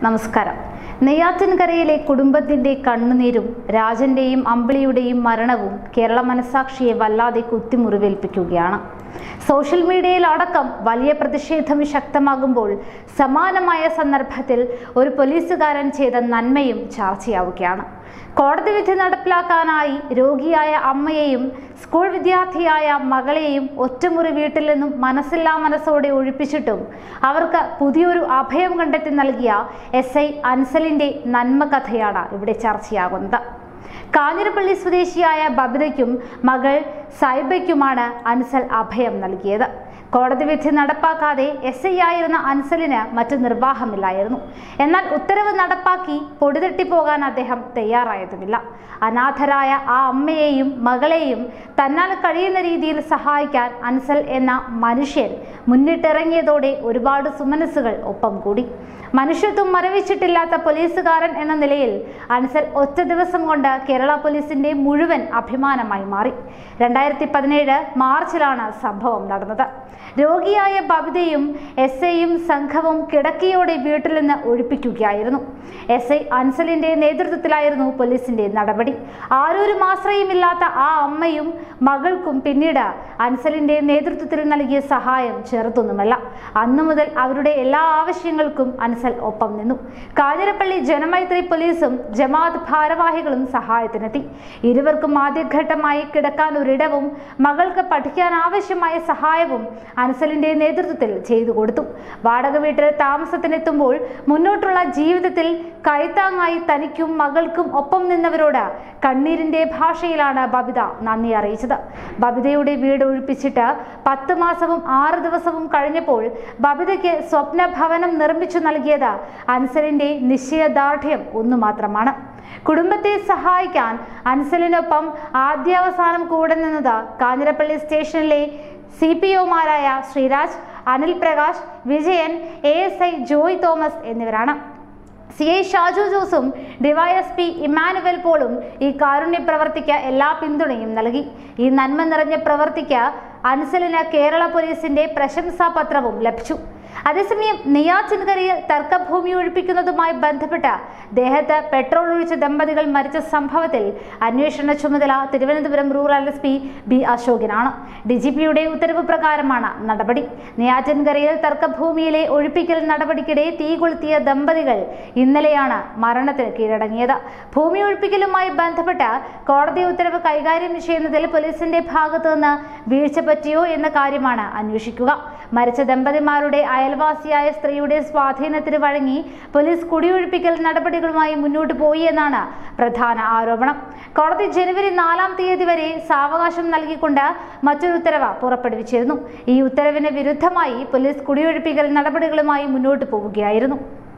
നമസ്കാരം നെയ്യാറ്റിൻകരയിലെ കുടുംബത്തിന്റെ കണ്ണുനീരും രാജന്റെയും അമ്പിളിയുടെയും മരണവും കേരള മനസാക്ഷിയെ വല്ലാതെ കുത്തിമുറിവേൽപ്പിക്കുകയാണ് സോഷ്യൽ മീഡിയയിൽ അടക്കം വലിയ പ്രതിഷേധം ശക്തമാകുമ്പോൾ സമാനമായ സന്ദർഭത്തിൽ ഒരു പോലീസുകാരൻ ചെയ്ത നന്മയും ചർച്ചയാവുകയാണ് കോടതി വിധി നടപ്പിലാക്കാനായി രോഗിയായ അമ്മയെയും സ്കൂൾ വിദ്യാർത്ഥിയായ മകളെയും ഒറ്റമുറി വീട്ടിൽ നിന്നും മനസ്സില്ലാ മനസ്സോടെ ഒഴിപ്പിച്ചിട്ടും അവർക്ക് പുതിയൊരു അഭയം കണ്ടെത്തി നൽകിയ എസ് ഐ അൻസലിന്റെ നന്മ കഥയാണ് ഇവിടെ ചർച്ചയാകുന്നത് കാഞ്ഞിരപ്പള്ളി സ്വദേശിയായ ബബിതയ്ക്കും മകൾ സൈബയ്ക്കുമാണ് അൻസൽ അഭയം നൽകിയത് കോടതി വിധി നടപ്പാക്കാതെ എസ് ഐ ആയിരുന്ന അൻസലിന് മറ്റു നിർവാഹമില്ലായിരുന്നു എന്നാൽ ഉത്തരവ് നടപ്പാക്കി പൊടിതട്ടിപ്പോകാൻ അദ്ദേഹം തയ്യാറായതുമില്ല അനാഥരായ ആ അമ്മയെയും മകളെയും തന്നാൽ കഴിയുന്ന രീതിയിൽ സഹായിക്കാൻ അൻസൽ എന്ന മനുഷ്യൻ മുന്നിട്ടിറങ്ങിയതോടെ ഒരുപാട് സുമനസ്സുകൾ ഒപ്പം കൂടി മനുഷ്യത്വം മരവിച്ചിട്ടില്ലാത്ത പോലീസുകാരൻ എന്ന നിലയിൽ അൻസൽ ഒറ്റ ദിവസം കൊണ്ട് കേരള പോലീസിന്റെ മുഴുവൻ അഭിമാനമായി മാറി രണ്ടായിരത്തി പതിനേഴ് മാർച്ചിലാണ് സംഭവം നടന്നത് രോഗിയായ ബബിതയും എസ് ഐയും സംഘവും കിടക്കിയോടെ വീട്ടിൽ നിന്ന് ഒഴിപ്പിക്കുകയായിരുന്നു എസ് ഐ അൻസലിന്റെ നേതൃത്വത്തിലായിരുന്നു പോലീസിന്റെ നടപടി ആരൊരും ആശ്രയമില്ലാത്ത ആ അമ്മയും മകൾക്കും പിന്നീട് അൻസലിന്റെ നേതൃത്വത്തിൽ നൽകിയ സഹായം ചെറുതൊന്നുമല്ല അന്നു മുതൽ അവരുടെ എല്ലാ ആവശ്യങ്ങൾക്കും അൻസൽ ഒപ്പം നിന്നു കാഞ്ഞിരപ്പള്ളി ജനമൈത്രി പോലീസും ജമാഅത്ത് ഭാരവാഹികളും സഹായത്തിനെത്തി ഇരുവർക്കും ആദ്യഘട്ടമായി കിടക്കാൻ ഒരിടവും മകൾക്ക് പഠിക്കാൻ ആവശ്യമായ സഹായവും അൻസലിന്റെ നേതൃത്വത്തിൽ ചെയ്തു കൊടുത്തു വാടക വീട്ടിൽ താമസത്തിനെത്തുമ്പോൾ മുന്നോട്ടുള്ള ജീവിതത്തിൽ കൈത്താങ്ങായി തനിക്കും മകൾക്കും ഒപ്പം നിന്നവരോട് കണ്ണീരിന്റെ ഭാഷയിലാണ് ബബിത നന്ദി അറിയിച്ചത് ബബിതയുടെ വീട് ഒഴിപ്പിച്ചിട്ട് പത്ത് മാസവും ആറ് ദിവസവും കഴിഞ്ഞപ്പോൾ ബബിതയ്ക്ക് സ്വപ്ന ഭവനം നിർമ്മിച്ചു നൽകിയത് അൻസലിന്റെ നിശ്ചയദാർഢ്യം ഒന്നു മാത്രമാണ് കുടുംബത്തെ സഹായിക്കാൻ അൻസലിനൊപ്പം ആദ്യാവസാനം കൂടെ നിന്നത് കാഞ്ഞിരപ്പള്ളി സ്റ്റേഷനിലെ സി പി ഒമാരായ Sreeraj Anil Prakash Vijayan A S I Joy Thomas എന്നിവരാണ് സി ഐ ഷാജു ജോസും ഡിവൈഎസ്പി ഇമ്മാനുവൽ പോളും ഈ കാരുണ്യ പ്രവർത്തിക്ക് എല്ലാ പിന്തുണയും നൽകി ഈ നന്മ നിറഞ്ഞ പ്രവർത്തിക്ക് അൻസലിന് കേരള പോലീസിന്റെ പ്രശംസാപത്രവും ലഭിച്ചു അതേസമയം നെയ്യാറ്റിൻകരയിൽ തർക്കഭൂമി ഒഴിപ്പിക്കുന്നതുമായി ബന്ധപ്പെട്ട് ദേഹത്ത് പെട്രോൾ ഒഴിച്ച ദമ്പതികൾ മരിച്ച സംഭവത്തിൽ അന്വേഷണ ചുമതല Thiruvananthapuram rural S P B അശോകനാണ് ഡി ജി പിയുടെ ഉത്തരവ് പ്രകാരമാണ് നടപടി നെയ്യാറ്റിൻകരയിൽ തർക്കഭൂമിയിലെ ഒഴിപ്പിക്കൽ നടപടിക്കിടെ തീ കൊളുത്തിയ ദമ്പതികൾ ഇന്നലെയാണ് മരണത്തിന് കീഴടങ്ങിയത് ഭൂമി ഒഴിപ്പിക്കലുമായി ബന്ധപ്പെട്ട് കോടതി ഉത്തരവ് കൈകാര്യം ചെയ്യുന്നതിൽ പോലീസിന്റെ ഭാഗത്തു നിന്ന് വീഴ്ച പറ്റിയോ എന്ന കാര്യമാണ് അന്വേഷിക്കുക മരിച്ച ദമ്പതിമാരുടെ അയൽവാസിയായ സ്ത്രീയുടെ സ്വാധീനത്തിന് വഴങ്ങി പോലീസ് കുടിയൊഴിപ്പിക്കൽ നടപടികളുമായി മുന്നോട്ട് പോയി എന്നാണ് പ്രധാന ആരോപണം കോടതി ജനുവരി നാലാം തീയതി വരെ സാവകാശം നൽകിക്കൊണ്ട് മറ്റൊരു ഉത്തരവ് പുറപ്പെടുവിച്ചിരുന്നു ഈ ഉത്തരവിന് വിരുദ്ധമായി പോലീസ് കുടിയൊഴിപ്പിക്കൽ നടപടികളുമായി മുന്നോട്ട് പോവുകയായിരുന്നു